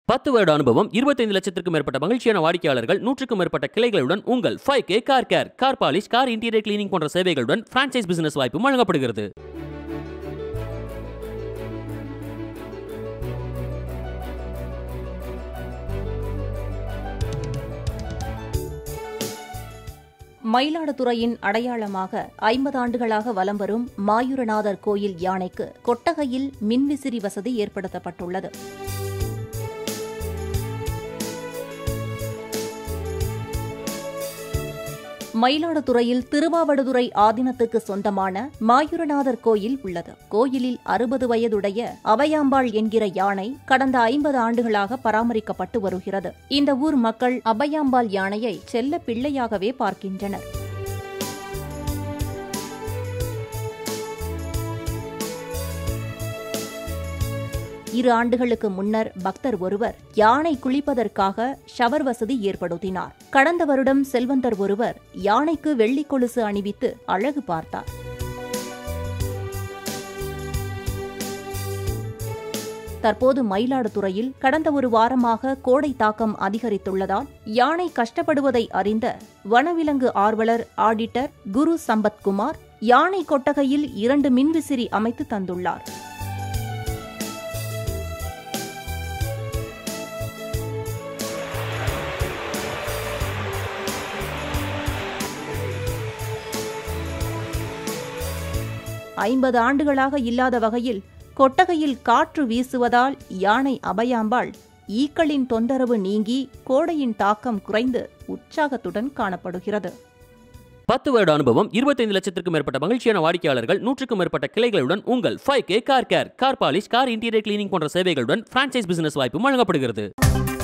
பத்து வருட அனுபவம் இருபத்தைந்து லட்சத்திற்கும் மேற்பட்ட மகிழ்ச்சியான வாடிக்கையாளர்கள் நூற்றுக்கும் மேற்பட்ட கிளைகளுடன் உங்கள் five K car care car polish car interior cleaning போன்ற சேவைகளுடன் பிரான்ச்சைஸ் பிசினஸ் வாய்ப்பும் வழங்கப்படுகிறது மயிலாடுதுறையின் அடையாளமாக ஐம்பது ஆண்டுகளாக வலம் வரும் மாயூரநாதர் கோயில் யானைக்கு கொட்டகையில் மின்விசிறி வசதி ஏற்படுத்தப்பட்டுள்ளது மயிலாடுதுறையில் திருவாவடுதுறை ஆதீனத்துக்கு சொந்தமான மாயூரநாதர் கோயில் உள்ளது கோயிலில் அறுபது வயதுடைய அபயாம்பாள் என்கிற யானை கடந்த ஐம்பது ஆண்டுகளாக பராமரிக்கப்பட்டு வருகிறது இந்த ஊர் மக்கள் அபயாம்பாள் யானையை செல்ல பிள்ளையாகவே பார்க்கின்றனர் இரு ஆண்டுகளுக்கு முன்னர் பக்தர் ஒருவர் யானை குளிப்பதற்காக ஷவர் வசதி ஏற்படுத்தினார் கடந்த வருடம் செல்வந்தர் ஒருவர் யானைக்கு வெள்ளி கொலுசு அணிவித்து அழகு பார்த்தார் தற்போது மயிலாடுதுறையில் கடந்த ஒரு வாரமாக கோடை தாக்கம் அதிகரித்துள்ளதால் யானை கஷ்டப்படுவதை அறிந்த வனவிலங்கு ஆர்வலர் ஆடிட்டர் குரு சம்பத்குமார் யானை கொட்டகையில் இரண்டு மின்விசிறி அமைத்து தந்துள்ளார் ஐம்பது ஆண்டுகளாக இல்லாத வகையில் கொட்டகையில் காற்று வீசுவதால் யானை அபயாம்பாள் ஈக்களின் தொந்தரவு நீங்கி கோடையின் தாக்கம் குறைந்து உற்சாகத்துடன் காணப்படுகிறது பத்து வருட அனுபவம் இருபத்தைந்து லட்சத்திற்கும் மேற்பட்ட மகிழ்ச்சியான வாடிக்கையாளர்கள் நூற்றுக்கும் மேற்பட்ட கிளைகளுடன் உங்கள் five K car care car polish car interior cleaning போன்ற சேவைகளுடன் பிரான்ச்சைஸ் பிசினஸ் வாய்ப்பும் வழங்கப்படுகிறது